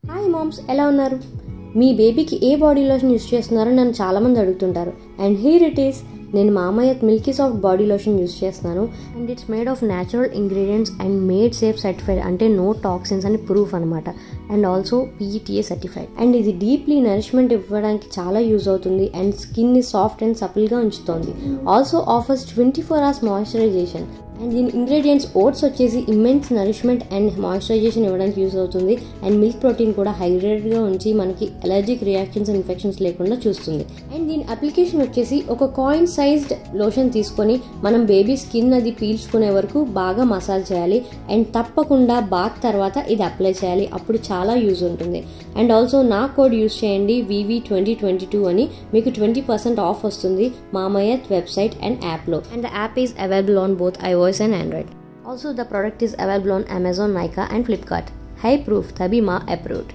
Hi moms ఎలా ఉన్నారు మీ బేబీకి ఏ బాడీ లోషన్ యూస్ చేస్తున్నారో నన్ను చాలామంది అడుగుతుంటారు అండ్ హీర్ ఇట్ ఈస్ నేను మామయ్య milky soft body lotion use చేస్తున్నాను and it's made of natural ingredients and made safe certified అంటే నో టాక్సిన్స్ అని ప్రూఫ్ అనమాట and also PETA certified and ఇది డీప్లీ నరిష్మెంట్ ఇవ్వడానికి చాలా యూజ్ అవుతుంది అండ్ స్కిన్ని సాఫ్ట్ అండ్ సపిల్గా ఉంచుతుంది also offers twenty four hours moisturisation and దీని ఇంగ్రీడియంట్స్ ఓట్స్ వచ్చేసి ఇమ్మెన్స్ నరిష్మెంట్ అండ్ మాయిశ్చరైజేషన్ ఇవ్వడానికి యూస్ అవుతుంది అండ్ మిల్క్ ప్రోటీన్ కూడా హైడ్రేటెడ్గా ఉంచి మనకి ఎలర్జిక్ రియాక్షన్స్ ఇన్ఫెక్షన్స్ లేకుండా చూస్తుంది అండ్ దీని అప్లికేషన్ వచ్చేసి ఒక కాయిన్ సైజ్డ్ లోషన్ తీసుకొని మనం బేబీ స్కిన్ అది పీల్చుకునే వరకు బాగా మసాజ్ చేయాలి అండ్ తప్పకుండా బాత్ తర్వాత ఇది అప్లై చేయాలి అప్పుడు చాలా యూజ్ ఉంటుంది అండ్ ఆల్సో నా కోడ్ యూస్ చేయండి వివి ట్వంటీ ట్వంటీ టూ అని మీకు ట్వంటీ పర్సెంట్ ఆఫ్ వస్తుంది మామయ్యత్ వెబ్సైట్ అండ్ యాప్లో and the app is available on both iOS and Android. Also, the product is available on Amazon, Nykaa, and Flipkart. High proof, Tabima approved.